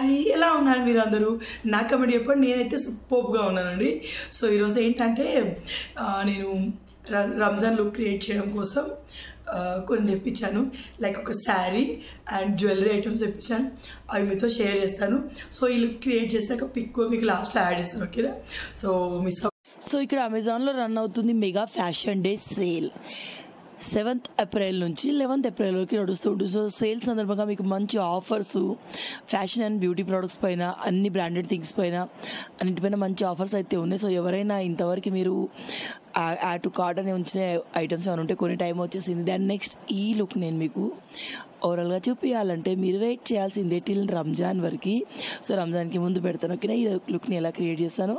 Hi ఎలా ఉన్నారు మీరు అందరూ నా కమెంట్ చెప్పండి నేనైతే సూపర్గా ఉన్నానండి సో ఈరోజు ఏంటంటే ఆ, నేను ర- రంజాన్ లుక్ క్రియేట్ చేయడం కోసం ఆ, కొన్ని తెప్పించాను లైక్ ఒక శారీ అండ్ జ్యువెలరీ ఐటమ్స్ తెప్పించాను అవి మీతో షేర్ చేస్తాను సో ఈ లుక్ క్రియేట్ చేశాక పిక్ మీకు లాస్ట్లో యాడ్ చేస్తాను ఓకేనా సో మిస్ సో ఇక్కడ అమెజాన్లో రన్ అవుతుంది mega fashion day sale seventh April నుంచి లెవెన్త్ ఏప్రిల్ వరకు నడుస్తుంది సో సేల్ సందర్భంగా మీకు మంచి offers fashion and beauty products పైన అన్ని బ్రాండెడ్ థింగ్స్ పైన అన్నిటిపైన మంచి ఆఫర్స్ అయితే ఉన్నాయి సో ఎవరైనా ఇంతవరకు మీరు యాడ్ టు కార్ట్ అని ఉంచిన ఐటమ్స్ ఏమైనా ఉంటే కొన్ని టైం వచ్చేసింది దాని నెక్స్ట్ ఈ లుక్ నేను మీకు ఓవరాల్గా చూపించాలంటే మీరు వెయిట్ చేయాల్సిందే టిల్ రంజాన్ వరకు సో రంజాన్కి ముందు పెడతాను ఓకేనా ఈ లుక్ని ఎలా క్రియేట్ చేస్తానో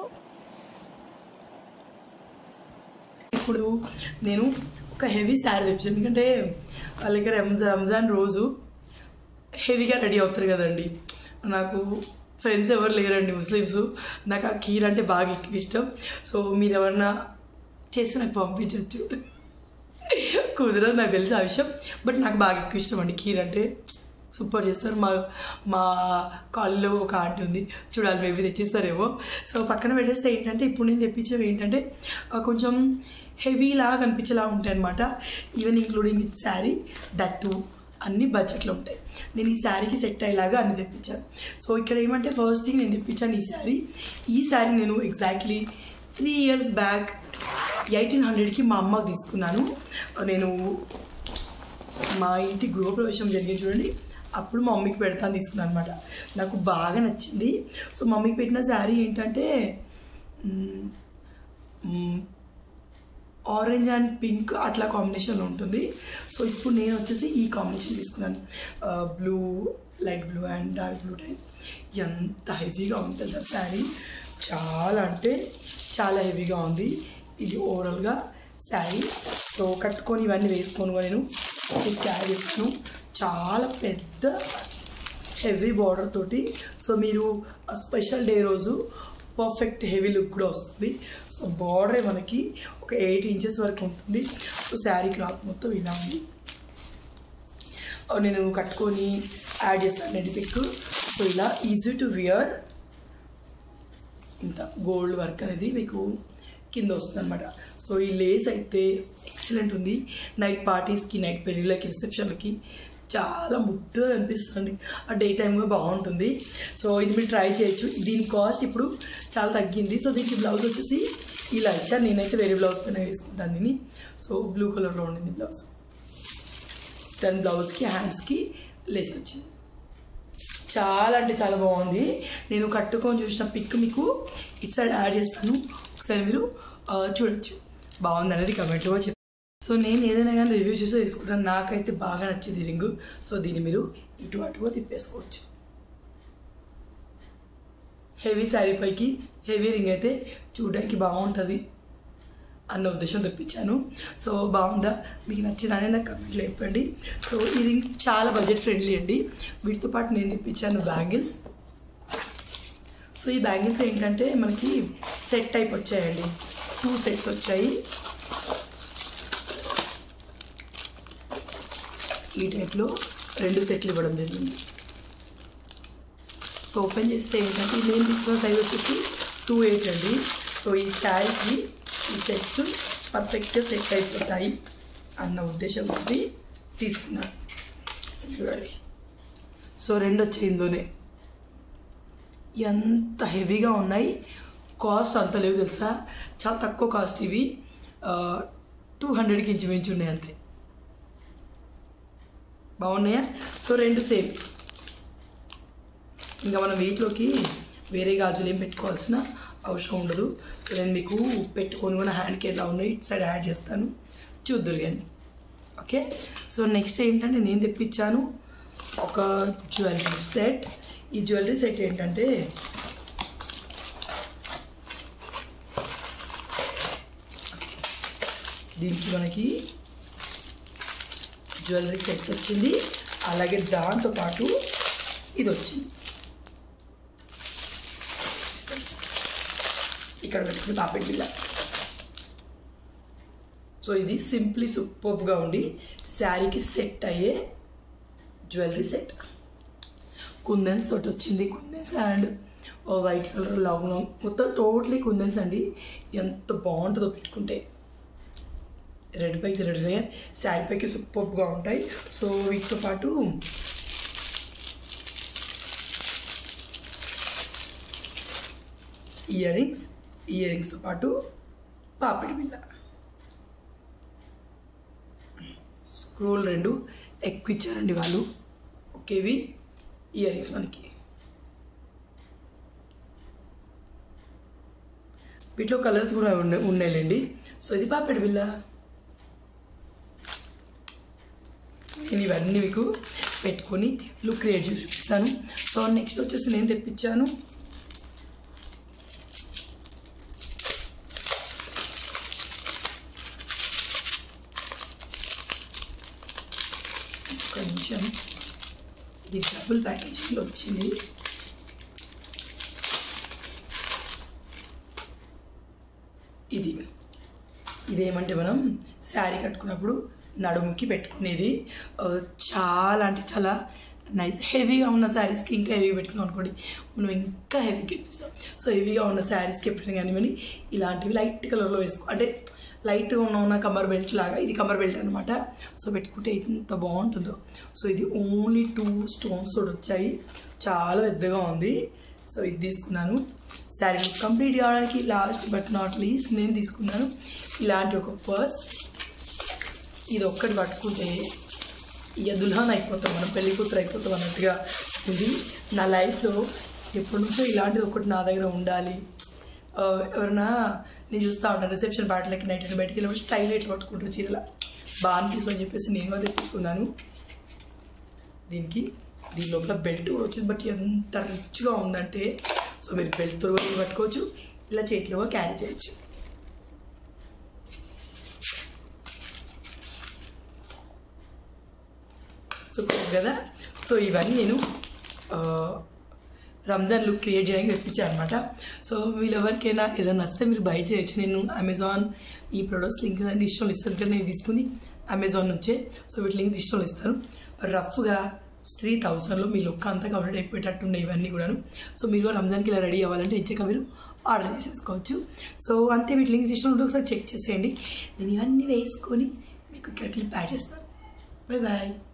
ఇప్పుడు నేను ఒక హెవీ శారీ తెప్పించాను ఎందుకంటే వాళ్ళకి రంజాన్ రంజాన్ రోజు హెవీగా రెడీ అవుతారు కదండి నాకు ఫ్రెండ్స్ ఎవరు లేరండి ముస్లిమ్స్ నాకు ఆ కీర్ అంటే బాగా ఎక్కువ ఇష్టం సో మీరు ఎవరన్నా చేసి నాకు పంపించవచ్చు కుదరదు నాకు తెలుసు ఆ విషయం బట్ నాకు బాగా ఎక్కువ ఇష్టం అండి కీర్ అంటే సూపర్ చేస్తారు మా మా కాలేజీలో ఒక ఆంటీ ఉంది చూడాలి మేబీ తెచ్చిస్తారేమో సో పక్కన పెట్టేస్తే ఏంటంటే ఇప్పుడు నేను తెప్పించేవి ఏంటంటే ఆ, కొంచెం హెవీలాగా కనిపించేలా ఉంటాయి అనమాట even including with sari that too అన్ని బడ్జెట్లో ఉంటాయి నేను ఈ శారీకి సెట్ అయ్యేలాగా అన్ని తెప్పించాను సో ఇక్కడ ఏమంటే ఫస్ట్ థింగ్ నేను తెప్పించాను ఈ శారీ ఈ శారీ నేను exactly three years back eighteen హండ్రెడ్కి మా అమ్మకి తీసుకున్నాను నేను మా ఇంటి గృహప్రవేశం జరిగింది చూడండి అప్పుడు మా మమ్మీకి పెడతాను తీసుకున్నాను అనమాట నాకు బాగా నచ్చింది సో మమ్మీకి పెట్టిన శారీ ఏంటంటే మ్, మ్, ఆరెంజ్ అండ్ పింక్ అట్లా కాంబినేషన్లో ఉంటుంది సో ఇప్పుడు నేను వచ్చేసి ఈ కాంబినేషన్ తీసుకున్నాను blue light blue and dark blue type ఎంత హెవీగా ఉంటుంది ఆ శారీ చాలా అంటే చాలా హెవీగా ఉంది ఇది ఓవరాల్గా శారీ సో కట్టుకొని ఇవన్నీ వేసుకొని కూడా నేను క్యారీ చేస్తాను చాలా పెద్ద హెవీ బార్డర్ తోటి సో మీరు స్పెషల్ డే రోజు పర్ఫెక్ట్ హెవీ లుక్ కూడా వస్తుంది సో బార్డరే మనకి ఒక ఎయిట్ ఇంచెస్ వరకు ఉంటుంది సో శారీ క్లాత్ మొత్తం ఇలా ఉంది ఆ, నేను కట్టుకొని యాడ్ చేస్తాను అండి పిక్ సో ఇలా ఈజీ టు వియర్ ఇంత గోల్డ్ వర్క్ అనేది మీకు కింద వస్తుంది అనమాట సో ఈ లేస్ అయితే ఎక్సలెంట్ ఉంది నైట్ పార్టీస్కి నైట్ పెళ్ళిళ్ళకి రిసెప్షన్లకి చాలా ముద్దుగా అనిపిస్తుంది ఆ డే టైమ్గా బాగుంటుంది సో ఇది మీరు ట్రై చేయొచ్చు దీని కాస్ట్ ఇప్పుడు చాలా తగ్గింది సో దీనికి బ్లౌజ్ వచ్చేసి ఇలా ఇచ్చాను నేనైతే వేరే బ్లౌజ్ పైన వేసుకుంటాను దీన్ని సో బ్లూ కలర్లో ఉండింది బ్లౌజ్ దాని బ్లౌజ్కి హ్యాండ్స్కి లేస్ వచ్చింది చాలా అంటే చాలా బాగుంది నేను కట్టుకొని చూసిన పిక్ మీకు ఇటు సైడ్ యాడ్ చేస్తాను ఒకసారి మీరు ఆ, చూడొచ్చు బాగుంది అనేది కమెంట్లో చెప్పి సో నేను ఏదైనా కానీ రివ్యూ చూసి తీసుకుంటాను నాకైతే బాగా నచ్చింది రింగు సో దీన్ని మీరు ఇటు అటుగా తిప్పేసుకోవచ్చు హెవీ శారీ పైకి హెవీ రింగ్ అయితే చూడడానికి బాగుంటుంది అన్న ఉద్దేశం తెప్పించాను సో బాగుందా మీకు నచ్చిందని నాకు కమెంట్లో చెప్పండి సో ఈ రింగ్ చాలా బడ్జెట్ ఫ్రెండ్లీ అండి వీటితో పాటు నేను తెప్పించాను బ్యాంగిల్స్ సో ఈ బ్యాంగిల్స్ ఏంటంటే మనకి సెట్ టైప్ వచ్చాయండి టూ సెట్స్ వచ్చాయి ఈ టైప్లో రెండు సెట్లు ఇవ్వడం జరిగింది సో ఓపెన్ చేస్తే ఏంటంటే ఇది నేను తీసుకున్న సైజ్ వచ్చేసి టూ ఎయిట్ అండి సో ఈ శారీకి ఈ సెట్స్ పర్ఫెక్ట్గా సెట్ అయిపోతాయి అన్న ఉద్దేశంతో తీసుకున్నాను చూడండి సో రెండు వచ్చాయి ఇందులోనే ఎంత హెవీగా ఉన్నాయి కాస్ట్ అంత లేవు తెలుసా చాలా తక్కువ కాస్ట్ ఇవి టూ హండ్రెడ్కి ఇంచుమించు ఉన్నాయి అంతే బాగున్నాయా సో రెండు సేమ్ ఇంకా మనం వీటిలోకి వేరే గాజులు ఏం పెట్టుకోవాల్సిన అవసరం ఉండదు సో నేను మీకు పెట్టుకొని కూడా హ్యాండ్కి ఎలా ఉన్నాయి ఇటు సైడ్ యాడ్ చేస్తాను చూద్దరు కానీ ఓకే సో నెక్స్ట్ ఏంటంటే నేను తెప్పించాను ఒక జ్యువెలరీ సెట్ ఈ జ్యువెలరీ సెట్ ఏంటంటే దీనికి మనకి జ్యువెలరీ సెట్ వచ్చింది అలాగే దాంతోపాటు ఇది వచ్చింది ఇస్తాను. ఇక్కడ పెట్టుకుని పాపెట్ బిల్ల సో ఇది సింప్లీ సూపర్గా ఉండి శారీకి సెట్ అయ్యే జ్యువెలరీ సెట్ కుందన్స్ తోటి వచ్చింది kundans and white colour long long మొత్తం టోటలీ కుందన్స్ అండి ఎంత బాగుంటుందో పెట్టుకుంటే రెడ్ పైకి రెడ్ దగ్గర శారీ పైకి సూపర్గా ఉంటాయి సో వీటితో పాటు ఇయర్ రింగ్స్ ఇయర్ రింగ్స్తో పాటు పాపిడి బిల్ల స్క్రోల్ రెండు ఎక్కువ ఇచ్చారండి వాళ్ళు ఓకేవి ఇయర్ రింగ్స్ మనకి వీటిలో కలర్స్ కూడా ఉన్నాయి ఉన్నాయిలేండి సో ఇది పాపిడి బిల్ల నేను ఇవన్నీ మీకు పెట్టుకొని లుక్ క్రియేట్ చేసి చూపిస్తాను సో నెక్స్ట్ వచ్చేసి నేను తెప్పించాను ఒక నిమిషం ఇది డబుల్ ప్యాకేజింగ్లో వచ్చింది ఇది ఇదేమంటే మనం శారీ కట్టుకున్నప్పుడు నడుముకి పెట్టుకునేది ఆ, చాలా అంటే చాలా నైస్ హెవీగా ఉన్న శారీస్కి ఇంకా హెవీగా పెట్టుకున్నాం అనుకోండి మనం ఇంకా హెవీగా కనిపిస్తాం సో హెవీగా ఉన్న శారీస్కి ఎప్పుడైనా కానివ్వండి ఇలాంటివి లైట్ కలర్లో వేసుకో అంటే లైట్గా ఉన్న ఉన్న కమర్ బెల్ట్ లాగా ఇది కమర్ బెల్ట్ అనమాట సో పెట్టుకుంటే ఎంత బాగుంటుందో సో ఇది ఓన్లీ టూ స్టోన్స్ తోటి వచ్చాయి చాలా పెద్దగా ఉంది సో ఇది తీసుకున్నాను శారీ కంప్లీట్ కావడానికి లాస్ట్ బట్ నాట్ లీస్ట్ నేను తీసుకున్నాను ఇలాంటి ఒక పర్స్ ఇది ఒక్కటి పట్టుకుంటే ఇక దుల్హన్ అయిపోతాం మనం పెళ్లి కూతురు అయిపోతాం అన్నట్టుగా ఉంది నా లైఫ్లో ఎప్పటి నుంచో ఇలాంటిది ఒకటి నా దగ్గర ఉండాలి ఆ, ఎవరైనా నేను చూస్తూ ఉంటాను రిసెప్షన్ పార్టీలకి నైట్ అండ్ బయటికి వెళ్ళినప్పుడు స్టైల్ ఎట్లా పట్టుకుంటారు చీరల బాగా అనిపిస్తుంది అని చెప్పేసి నేను కూడా తెప్పించుకున్నాను దీనికి దీని లోపల బెల్ట్ కూడా వచ్చింది బట్ ఎంత రిచ్గా ఉందంటే సో మీరు బెల్ట్తో కూడా పట్టుకోవచ్చు ఇలా చేతిలో కూడా క్యారీ చేయొచ్చు సూపర్ కదా సో ఇవన్నీ నేను ఆ, రంజాన్ లుక్ క్రియేట్ చేయడానికి తెప్పించాను అనమాట సో వీళ్ళు ఎవరికైనా ఏదైనా నచ్చితే మీరు బై చేయొచ్చు నేను అమెజాన్ ఈ ప్రొడక్ట్స్ లింక్ అన్ని ఇష్టం ఇస్తాను కానీ నేను తీసుకుంది అమెజాన్ నుంచే సో వీటి లింక్ ఇష్టం ఇస్తాను రఫ్గా త్రీ థౌసండ్లో మీ లుక్ అంతా కంప్లీట్ అయిపోయేటట్టు ఉన్నాయి ఇవన్నీ కూడాను సో మీరు కూడా రంజాన్కి ఇలా రెడీ అవ్వాలంటే ఇంచక మీరు ఆర్డర్ చేసేసుకోవచ్చు సో అంతే వీటి లింక్ ఇష్టం ఉంటే ఒకసారి చెక్ చేసేయండి నేను ఇవన్నీ వేసుకొని మీకు ఇక్కడ క్లిప్ యాడ్ చేస్తాను బాయ్ బాయ్